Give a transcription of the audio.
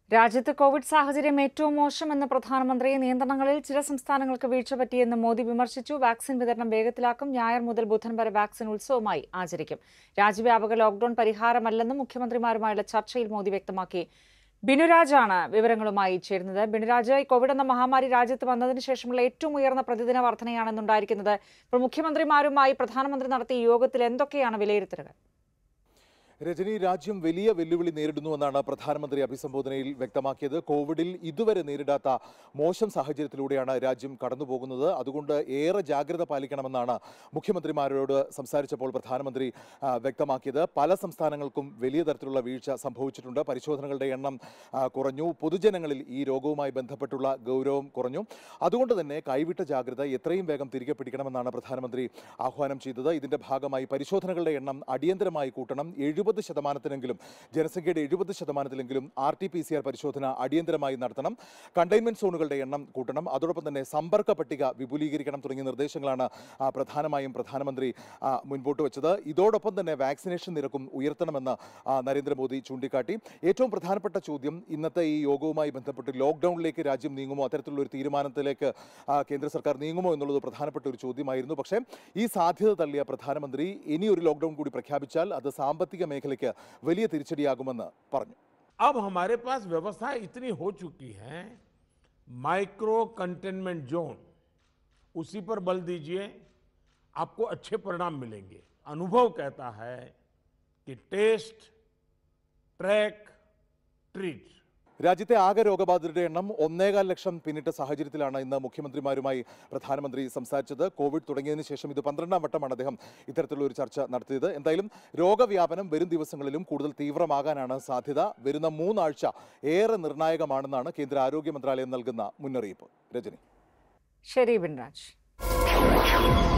രാജ്യത്ത് കോവിഡ് സാഹചര്യം ഏറ്റവും മോശമെന്ന് പ്രധാനമന്ത്രി നിയന്ത്രണങ്ങളിൽ ചില സംസ്ഥാനങ്ങൾക്ക് വീഴ്ച പറ്റിയെന്ന് മോദി വിമർശിച്ചു വാക്സിൻ വിതരണം വേഗത്തിലാക്കും ഞായർ മുതൽ ബുധൻ വരെ വാക്സിൻ ഉത്സവമായി ആചരിക്കും രാജ്യവ്യാപക ലോക്ഡൌൺ പരിഹാരമല്ലെന്നും മുഖ്യമന്ത്രിമാരുമായുള്ള ചർച്ചയിൽ മോദി വ്യക്തമാക്കി ബിനുരാജാണ് വിവരങ്ങളുമായി ചേരുന്നത് ബിനുരാജ് കോവിഡ് എന്ന മഹാമാരി രാജ്യത്ത് വന്നതിന് ശേഷമുള്ള ഏറ്റവും ഉയർന്ന പ്രതിദിന വർധനയാണെന്നുണ്ടായിരിക്കുന്നത് ഇപ്പോൾ മുഖ്യമന്ത്രിമാരുമായി പ്രധാനമന്ത്രി നടത്തിയ യോഗത്തിൽ എന്തൊക്കെയാണ് വിലയിരുത്തലുകൾ രജനി രാജ്യം വലിയ വെല്ലുവിളി നേരിടുന്നുവെന്നാണ് പ്രധാനമന്ത്രി അഭിസംബോധനയിൽ വ്യക്തമാക്കിയത് കോവിഡിൽ ഇതുവരെ നേരിടാത്ത മോശം സാഹചര്യത്തിലൂടെയാണ് രാജ്യം കടന്നുപോകുന്നത് അതുകൊണ്ട് ഏറെ ജാഗ്രത പാലിക്കണമെന്നാണ് മുഖ്യമന്ത്രിമാരോട് സംസാരിച്ചപ്പോൾ പ്രധാനമന്ത്രി ആ, വ്യക്തമാക്കിയത് പല സംസ്ഥാനങ്ങൾക്കും വലിയ തരത്തിലുള്ള വീഴ്ച സംഭവിച്ചിട്ടുണ്ട് പരിശോധനകളുടെ എണ്ണം ആ, കുറഞ്ഞു പൊതുജനങ്ങളിൽ ഈ രോഗവുമായി ബന്ധപ്പെട്ടുള്ള ഗൗരവം കുറഞ്ഞു അതുകൊണ്ട് തന്നെ കൈവിട്ട ജാഗ്രത എത്രയും വേഗം തിരികെ പിടിക്കണമെന്നാണ് പ്രധാനമന്ത്രി ആഹ്വാനം ചെയ്തത് ഇതിന്റെ ഭാഗമായി പരിശോധനകളുടെ എണ്ണം അടിയന്തരമായി കൂട്ടണം എഴുപത് ശതമാനത്തിനെങ്കിലും ജനസംഖ്യയുടെ എഴുപത് ശതമാനത്തിലെങ്കിലും R T P C R പരിശോധന അടിയന്തരമായി നടത്തണം കണ്ടെയ്ൻമെന്റ് സോണുകളുടെ എണ്ണം കൂട്ടണം അതോടൊപ്പം തന്നെ സമ്പർക്ക പട്ടിക വിപുലീകരിക്കണം തുടങ്ങിയ നിർദ്ദേശങ്ങളാണ് ആ, പ്രധാനമായും പ്രധാനമന്ത്രി ആ, മുൻപോട്ട് വെച്ചത് ഇതോടൊപ്പം തന്നെ വാക്സിനേഷൻ നിരക്കും ഉയർത്തണമെന്ന് ആ, നരേന്ദ്രമോദി ചൂണ്ടിക്കാട്ടി ഏറ്റവും പ്രധാനപ്പെട്ട ചോദ്യം ഇന്നത്തെ ഈ യോഗവുമായി ബന്ധപ്പെട്ട് ലോക്ക്ഡൌണിലേക്ക് രാജ്യം നീങ്ങുമോ അത്തരത്തിലുള്ള ഒരു തീരുമാനത്തിലേക്ക് ആ, കേന്ദ്ര സർക്കാർ നീങ്ങുമോ എന്നുള്ളത് പ്രധാനപ്പെട്ട ഒരു ചോദ്യമായിരുന്നു പക്ഷേ ഈ സാധ്യത തള്ളിയ പ്രധാനമന്ത്രി ഇനി ഒരു ലോക്ക്ഡൌൺ കൂടി പ്രഖ്യാപിച്ചാൽ അത് സാമ്പത്തിക മേഖലയ്ക്ക് വലിയ തിരിച്ചടിയാകുമെന്ന് പറഞ്ഞു अब हमारे पास व्यवस्था इतनी हो चुकी है माइक्रो कंटेनमेंट जोन उसी पर बल दीजिए आपको अच्छे परिणाम मिलेंगे अनुभव कहता है कि टेस्ट ट्रैक ट्रीट രാജ്യത്തെ ആകെ രോഗബാധിതരുടെ എണ്ണം ഒന്നേകാൽ ലക്ഷം പിന്നിട്ട സാഹചര്യത്തിലാണ് ഇന്ന് മുഖ്യമന്ത്രിമാരുമായി പ്രധാനമന്ത്രി സംസാരിച്ചത് കോവിഡ് തുടങ്ങിയതിനു ശേഷം ഇത് പന്ത്രണ്ടാം വട്ടമാണ് അദ്ദേഹം ഇത്തരത്തിലുള്ള ഒരു ചർച്ച നടത്തിയത് എന്തായാലും രോഗവ്യാപനം വരും ദിവസങ്ങളിലും കൂടുതൽ തീവ്രമാകാനാണ് സാധ്യത വരുന്ന മൂന്നാഴ്ച ഏറെ നിർണായകമാണെന്നാണ് കേന്ദ്ര ആരോഗ്യ മന്ത്രാലയം നൽകുന്ന മുന്നറിയിപ്പ് രജനി ശരി ബിൻരാജ്